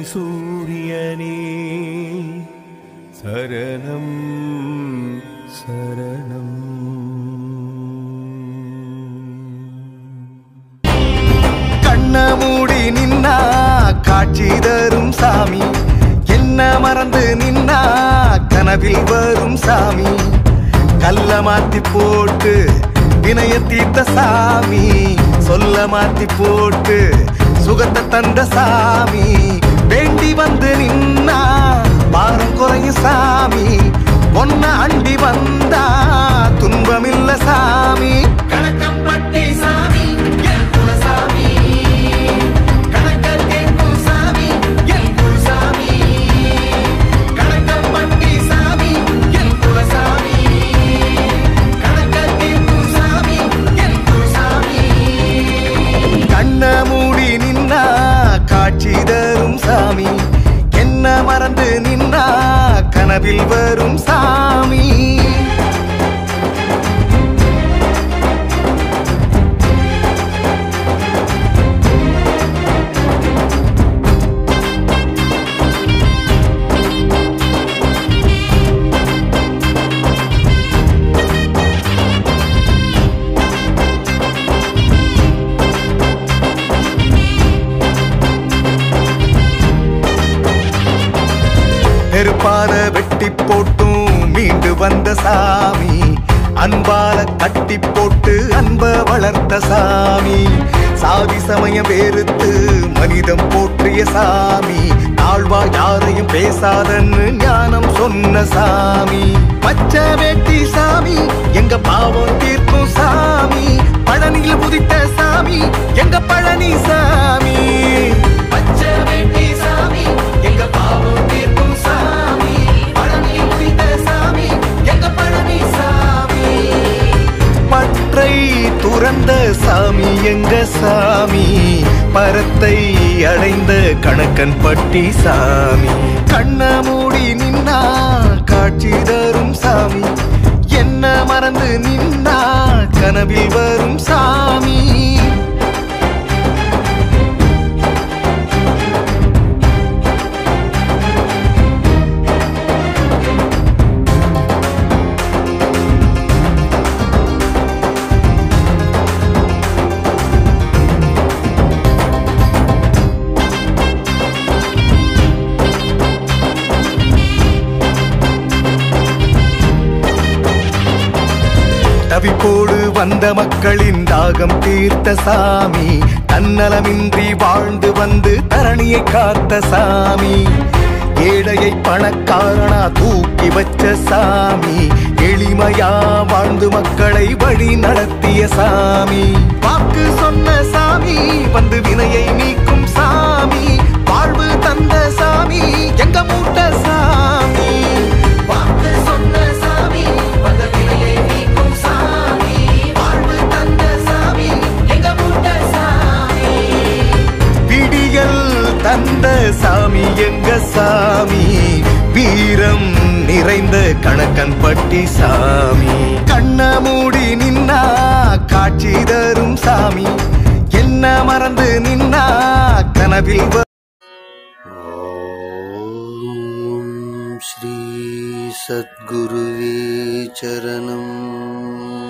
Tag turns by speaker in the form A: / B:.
A: சூரியனே சரணம் சரணம்
B: கண்ண மூடி நின்னா காட்சி தரும் சாமி என்ன மறந்து நின்னா கனவில் வரும் சாமி கல்ல மாத்தி போட்டு வினய தீர்த்த சாமி சொல்ல மாத்தி போட்டு சுகத்தை தந்த சாமி வேண்டி வந்து நின்னா பாரம் குறையும் சாமி ஒன்ன அண்டி வந்தா துன்பமில்ல சாமி கணக்கம்பட்டி சாமி என் குலசாமி கணக்க கேட்கும் சாமி என் குலசாமி கணக்கம்பட்டி சாமி என் குலசாமி கணக்க கேட்கும் சாமி என் குலசாமி கண்ண மூடி நின்னா காட்சி தரும் சாமி என்ன மறந்து நின்னா கனவில் வரும் சாமி நெருப்பால வெட்டி போட்டும் மீண்டு வந்த சாமி அன்பால கட்டி போட்டு அன்ப வளர்த்த சாமி சாதி சமயம் வேறுத்து மனிதம் போற்றிய சாமி தாழ்வா யாரையும் பேசாதன்னு ஞானம் சொன்ன சாமி பச்சை வேட்டி சாமி எங்க பாவம் தீர்க்கும் சாமி பழனியில் புதித்த சாமி எங்க பழனி சாமி பச்சை வேட்டி சாமி எங்க பாவம் தீர்க்கும் சாமி பழனியில் புதித்த சாமி எங்க பழனி சாமி பற்றை துறந்த சாமி எங்க சாமி பரத்தை அடைந்த கணக்கன் பட்டி சாமி கண்ண மூடி நின்னா காட்சி தரும் சாமி என்ன மறந்து நின்னா கனவில் வரும் சாமி தவிப்போடு வந்த மக்களின் தாகம் தீர்த்த சாமி தன்னலமின்றி வாழ்ந்து வந்து தரணியை காத்த சாமி ஏழையை பணக்காரனா தூக்கி வச்ச சாமி எளிமையா வாழ்ந்து மக்களை வழி நடத்திய சாமி வாக்கு சொன்ன சாமி வந்து வினையை நீக்கும் சாமி வாழ்வு தந்த சாமி எங்க மூட்ட சாமி வாக்கு சொன்ன சாமி வந்த வினையை நீக்கும் சாமி வாழ்வு தந்த சாமி எங்க மூட்ட சாமி விடியல் தந்த சாமி எங்க சாமி வீரம் நிறைந்த கணக்கன் பட்டி சாமி கண்ண மூடி நின்னா காட்சி தரும் சாமி என்ன மறந்து நின்னா கனவில் வ-
C: ॐ श्री सद्गुरुवे चरणम्